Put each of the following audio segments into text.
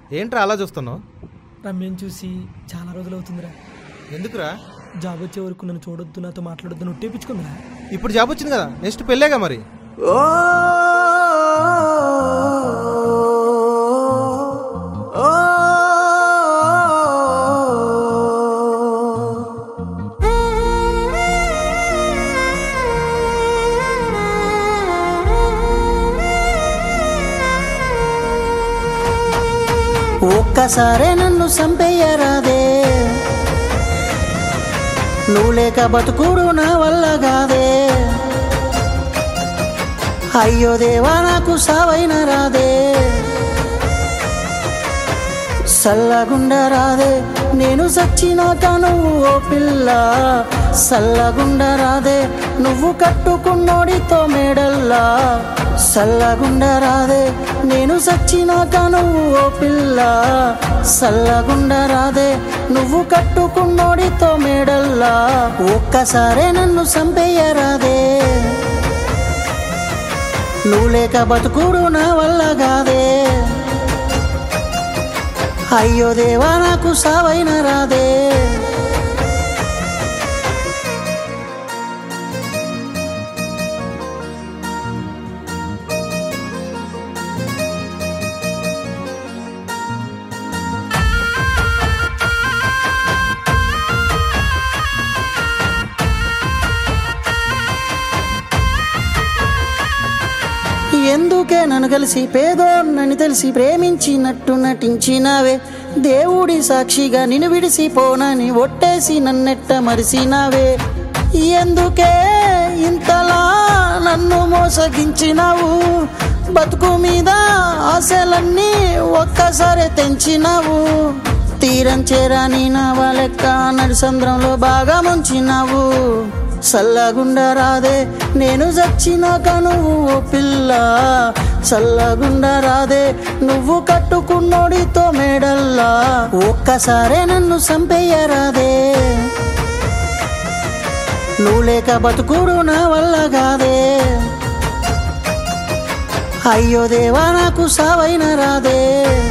ఏంట్రా అలా చూస్తున్నావు రమ్యని చూసి చాలా రోజులు అవుతుందిరా ఎందుకురా జాబ్ వచ్చే వరకు నన్ను చూడొద్దు నాతో మాట్లాడొద్దు నువ్వు టేపించుకుందిరా ఇప్పుడు జాబ్ వచ్చింది కదా నెక్స్ట్ పెళ్ళేగా మరి ఒక్కసారే నన్ను చంపేయరాదే నువ్వు లేక బతుకుడు నా వల్ల కాదే అయ్యో దేవా నాకు సావైన రాదే సల్లగుండ రాదే నేను సచ్చినాక నువ్వు ఓ పిల్ల సల్లగుండ రాదే నువ్వు కట్టుకున్నోడితో మేడల్లా సల్లగుండ రాదే నేను సచ్చినాక నువ్వు ఓ పిల్ల సల్లగుండ రాదే నువ్వు కట్టుకున్నోడితో మేడల్లా ఒక్కసారే నన్ను చంపేయరాదే నువ్వు లేక బతుకుడు నా వల్ల కాదే అయ్యో దేవా నాకు సావైన రాదే ఎందుకే నన్ను కలిసి పేదోన్నని తెలిసి ప్రేమించినట్టు నటించినావే దేవుడి సాక్షిగా నిన్ను విడిసిపోనని ఒట్టేసి నన్నెట్ట మరిసినావే ఎందుకే ఇంతలా నన్ను మోసగించినావు బతుకు మీద ఆశలన్నీ ఒక్కసారి తెంచినావు తీరం చేరాని నా లెక్క నడిసంద్రంలో బాగా ముంచినావు సల్లగుండ రాదే నేను చచ్చినాక నువ్వు ఓ పిల్ల చల్లగుండ రాదే నువ్వు కట్టుకున్నోడితో మేడల్లా ఒక్కసారే నన్ను చంపేయరాదే నువ్వు లేక బతుకుడు నా వల్ల కాదే అయ్యో దేవా నాకు సావైన రాదే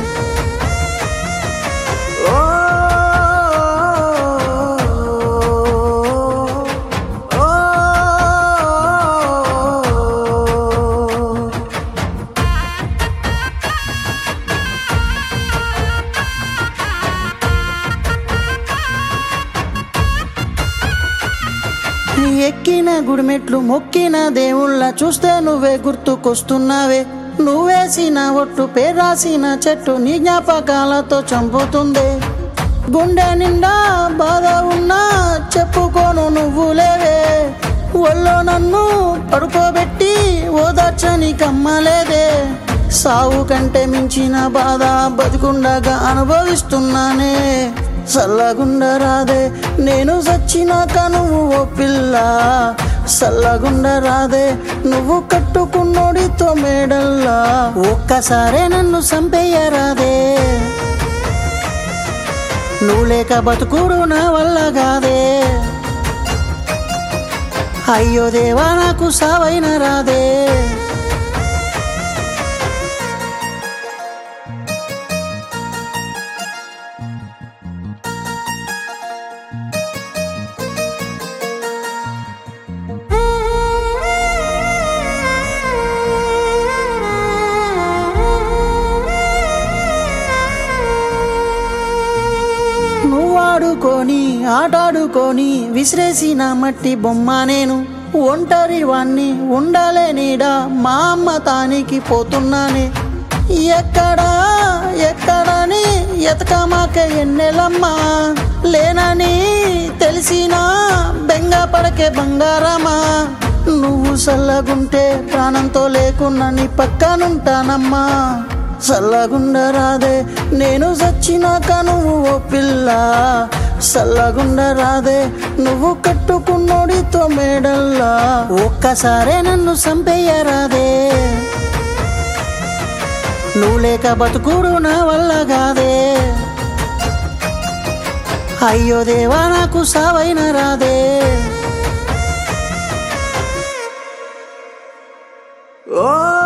ఎక్కిన గుడిమెట్లు మొక్కిన దేవుళ్ళ చూస్తే నువ్వే గుర్తుకొస్తున్నావే నువ్వేసిన ఒట్టు పేరాసిన చెట్టు నీ జ్ఞాపకాలతో చంపుతుంది గుండె నిండా బాధ ఉన్నా చెప్పుకోను నువ్వు లేవే ఒళ్ళో నన్ను పడుకోబెట్టి ఓదార్చని కమ్మలేదే సావు కంటే మించిన బాధ బతికుండగా అనుభవిస్తున్నానే చల్లగుండ రాదే నేను చచ్చినాక నువ్వు ఓ పిల్ల చల్లగుండ రాదే నువ్వు కట్టుకున్నోడితో మేడల్లా ఒక్కసారే నన్ను చంపేయరాదే నువ్వు లేక బతుకుడు నా వల్ల కాదే అయ్యో దేవా నాకు సావైన రాదే నువ్వు ఆడుకొని ఆటాడుకొని విసిరేసిన మట్టి బొమ్మ నేను ఒంటరి వాణ్ణి ఉండాలే నీడా మా అమ్మ తానికి పోతున్నానే ఎక్కడా ఎక్కడని ఎతకమాక ఎన్నెలమ్మా లేనని తెలిసినా బెంగ పడకే బంగారమా నువ్వు చల్లగుంటే ప్రాణంతో లేకున్నా నీ పక్కనుంటానమ్మా చల్లగుండ రాదే నేను చచ్చినాక నువ్వు ఓ పిల్ల చల్లగుండ రాదే నువ్వు కట్టుకున్నోడితో మేడల్లా ఒక్కసారే నన్ను చంపేయరాదే నువ్వు లేక బతుకుడు నా వల్ల కాదే అయ్యో దేవా నాకు సావైన రాదే ఓ